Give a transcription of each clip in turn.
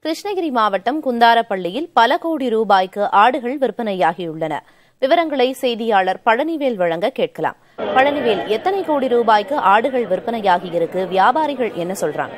கிருஷ்ணகிரி மாவட்டம் குந்தாரப்பள்ளியில் பல கோடி ரூபாய்க்கு ஆடுகள் விற்பனையாகியுள்ளன விவரங்களை செய்தியாளர் பழனிவேல் வழங்க கேட்கலாம் பழனிவேல் எத்தனை கோடி ரூபாய்க்கு ஆடுகள் விற்பனையாகியிருக்கு வியாபாரிகள் என்ன சொல்றாங்க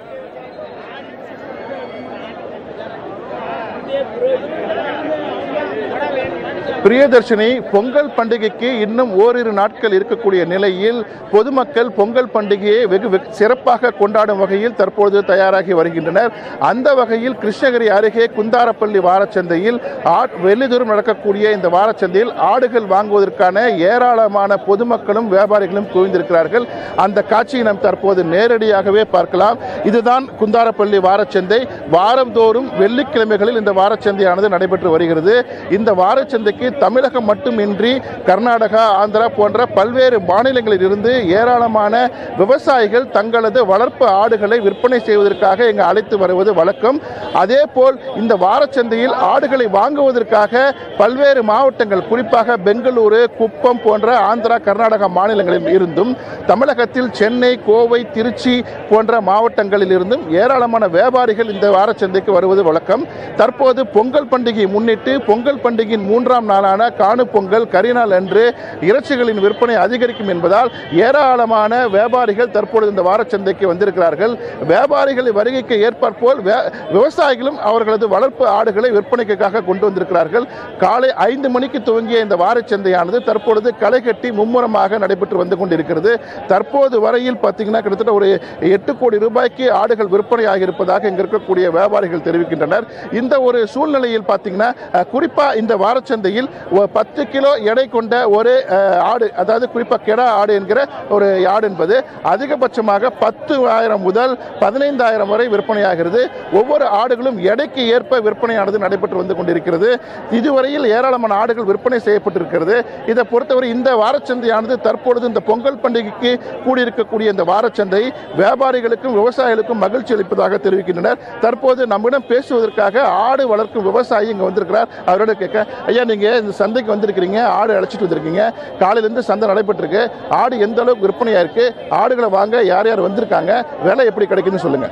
பிரியதர்ஷினி பொங்கல் பண்டிகைக்கு இன்னும் ஓரிரு நாட்கள் இருக்கக்கூடிய நிலையில் பொதுமக்கள் பொங்கல் பண்டிகையை வெகு வெகு சிறப்பாக கொண்டாடும் வகையில் தற்பொழுது தயாராகி வருகின்றனர் அந்த வகையில் கிருஷ்ணகிரி அருகே குந்தாரப்பள்ளி வாரச்சந்தையில் ஆட் வெள்ளிதூரம் நடக்கக்கூடிய இந்த வாரச்சந்தையில் ஆடுகள் வாங்குவதற்கான ஏராளமான பொதுமக்களும் வியாபாரிகளும் குவிந்திருக்கிறார்கள் அந்த காட்சியை நாம் தற்போது நேரடியாகவே பார்க்கலாம் இதுதான் குந்தாரப்பள்ளி வாரச்சந்தை வாரந்தோறும் வெள்ளிக்கிழமைகளில் இந்த வாரச்சந்தையானது நடைபெற்று வருகிறது இந்த வாரச்சந்தைக்கு தமிழகம் மட்டுமின்றி கர்நாடகா ஆந்திரா போன்ற பல்வேறு மாநிலங்களில் இருந்து ஏராளமான விவசாயிகள் தங்களது வளர்ப்பு ஆடுகளை விற்பனை செய்வதற்காக இங்கு அழைத்து வருவது வழக்கம் அதே போல் இந்த வாரச்சந்தையில் ஆடுகளை வாங்குவதற்காக பல்வேறு மாவட்டங்கள் குறிப்பாக பெங்களூரு குப்பம் போன்ற ஆந்திரா கர்நாடகா மாநிலங்களில் இருந்தும் தமிழகத்தில் சென்னை கோவை திருச்சி போன்ற மாவட்டங்களில் இருந்தும் ஏராளமான வியாபாரிகள் இந்த வாரச்சந்தைக்கு வருவது வழக்கம் தற்போது பொங்கல் பண்டிகையை முன்னிட்டு பொங்கல் பண்டிகையின் மூன்றாம் நாளான காணு பொங்கல் கரிநாள் அன்று இறைச்சிகளின் விற்பனை அதிகரிக்கும் என்பதால் ஏராளமான வியாபாரிகள் தற்பொழுது இந்த வாரச்சந்தைக்கு வந்திருக்கிறார்கள் வியாபாரிகள் வருகைக்கு ஏற்பாற்போல் வே- விவசாயிகளும் அவர்களது வளர்ப்பு ஆடுகளை விற்பனைக்காக கொண்டு வந்திருக்கிறார்கள் காலை ஐந்து மணிக்கு துவங்கிய இந்த வாரச்சந்தையானது தற்பொழுது களை கட்டி மும்முரமாக நடைபெற்று வந்து கொண்டிருக்கிறது தற்போது வரையில் பார்த்தீங்கன்னா கிட்டத்தட்ட ஒரு எட்டு கோடி ரூபாய்க்கு ஆடுகள் விற்பனையாகி இருப்பதாக இங்க இருக்கக்கூடிய வியாபாரிகள் தெரிவிக்கின்றனர் இந்த ஒரு சூழ்நிலையில் பார்த்தீங்கன்னா அஹ், குறிப்பா இந்த வாரச்சந்தையில் ஒ- பத்து கிலோ எடை கொண்ட ஒரு அஹ், ஆடு அதாவது குறிப்பா கெடா ஆடு என்கிற ஒரு ஆடு என்பது அதிகபட்சமாக பத்து ஆயிரம் முதல் பதினைந்தாயிரம் வரை விற்பனையாகிறது ஒவ்வொரு ஆடுகளும் எடைக்கு ஏற்ப விற்பனையானது நடைபெற்று வந்து கொண்டிருக்கிறது இதுவரையில் ஏராளமான ஆடுகள் விற்பனை செய்யப்பட்டிருக்கிறது இதை பொறுத்தவரை இந்த வாரச்சந்தையானது தற்பொழுது இந்த பொங்கல் பண்டிகைக்கு கூடியிருக்கக்கூடிய இந்த வாரச்சந்தை வியாபாரிகளுக்கும் விவசாயிகளுக்கும் மகிழ்ச்சி அளிப்பதாக தெரிவிக்கின்றனர் தற்போது நம்மிடம் பேசுவதற்காக ஆடு வளர்க்கும் விவசாயி இங்க வந்திருக்கிறார் அவரோட கேட்க ஐயா நீங்க இந்த சந்தைக்கு வந்திருக்கிறீங்க ஆடு அழைச்சிட்டு வந்திருக்கீங்க காலையிலேருந்து சந்தை நடைபெற்றிருக்கு ஆடு எந்த அளவுக்கு விற்பனையா இருக்கு ஆடுகளை வாங்க யார் யார் வந்திருக்காங்க விலை எப்படி கிடைக்குதுன்னு சொல்லுங்க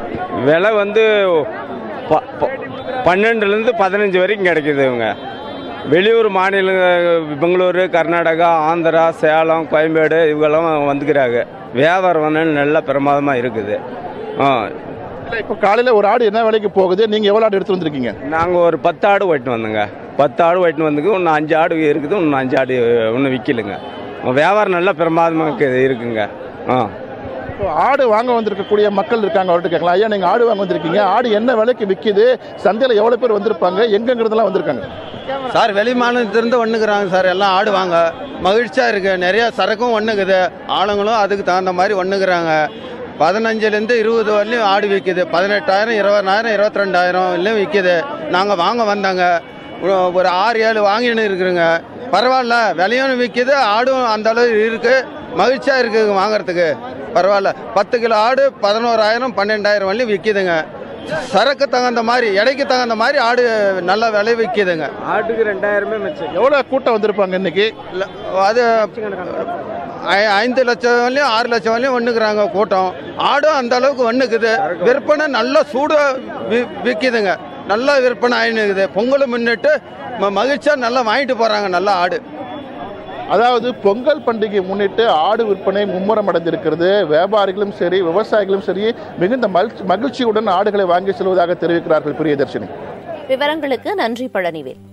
விலை வந்து ப- ப- பன்னெண்டுலேருந்து பதினஞ்சு வரைக்கும் கிடைக்குதுங்க வெளியூர் மாநில பெங்களூரு கர்நாடகா ஆந்திரா சேலம் கோயம்பேடு இவங்கெல்லாம் வந்துக்கிறாங்க வியாபாரம் வந்து நல்ல பிரமாதமாக இருக்குது ஆ இல்ல, இப்போ காலையில ஒரு ஆடு என்ன விலைக்கு போகுது நீங்க எவ்வளவு ஆடு எடுத்து வந்திருக்கீங்க நாங்கள் ஒரு பத்து ஆடு ஓட்டின்னு வந்தோங்க பத்து ஆடு ஓட்டின்னு வந்துக்கு இன்னும் அஞ்சு ஆடு இருக்குது இன்னும் அஞ்சு ஆடு இன்னும் விற்கலுங்க வியாபாரம் நல்ல பிரமாதமாக இருக்குது இருக்குங்க ஆ இப்போ ஆடு வாங்க வந்திருக்கக்கூடிய மக்கள் இருக்காங்க அவர்கிட்ட கேட்கலாம் ஐயா நீங்க ஆடு வாங்க வந்திருக்கீங்க ஆடு என்ன விலைக்கு விக்குது சந்தையில எவ்வளவு பேர் வந்திருப்பாங்க எங்கெங்கிறதெல்லாம் வந்திருக்காங்க சார் வெளி மாநிலத்திலிருந்து ஒன்றுக்குறாங்க சார் எல்லாம் ஆடுவாங்க மகிழ்ச்சியாக இருக்குது நிறைய சரக்கும் ஒன்றுக்குது ஆளுங்களும் அதுக்கு தகுந்த மாதிரி ஒன்றுக்குறாங்க பதினஞ்சுலேருந்து இருபது வரலையும் ஆடு விற்கிது பதினெட்டாயிரம் இருபதாயிரம் இருபத்தி ரெண்டாயிரம் வரலையும் விற்கிது நாங்கள் வாங்க வந்தாங்க ஒரு- ஒரு ஆறு ஏழு வாங்கின்னு இருக்கிறோங்க பரவாயில்ல விலையும் விற்கிது ஆடும் அந்த அளவு இருக்குது மகிழ்ச்சியாக இருக்குது வாங்குறதுக்கு பரவாயில்ல பத்து கிலோ ஆடு பதினோராயிரம் பன்னெண்டாயிரம் வரலையும் விற்கிதுங்க சரக்கு தகுந்த மாதிரி எடைக்கு தகுந்த மாதிரி ஆடு நல்ல விலை விற்கிதுங்க ஆட்டுக்கு ரெண்டாயிரமே மிச்சம் எவ்வளவு கூட்டம் வந்திருப்பாங்க இன்னைக்கு இல்ல, அது ஐ- ஐந்து லட்சம் வரலையும் ஆறு லட்சம் வரலையும் ஒன்றுக்குறாங்க கூட்டம் ஆடும் அந்த அளவுக்கு ஒன்றுக்குது விற்பனை நல்ல சூடு வி- விற்கிதுங்க நல்லா விற்பனை ஆயினுக்குது பொங்கலை முன்னிட்டு ம- மகிழ்ச்சியா நல்லா வாங்கிட்டு போறாங்க நல்ல ஆடு அதாவது பொங்கல் பண்டிகை முன்னிட்டு ஆடு விற்பனை மும்முரம் அடைந்திருக்கிறது வியாபாரிகளும் சரி விவசாயிகளும் சரி மிகுந்த மகிழ்ச்சி- மகிழ்ச்சியுடன் ஆடுகளை வாங்கி செல்வதாக தெரிவிக்கிறார்கள் பிரியதர்ஷினி விவரங்களுக்கு நன்றி பழனிவேல்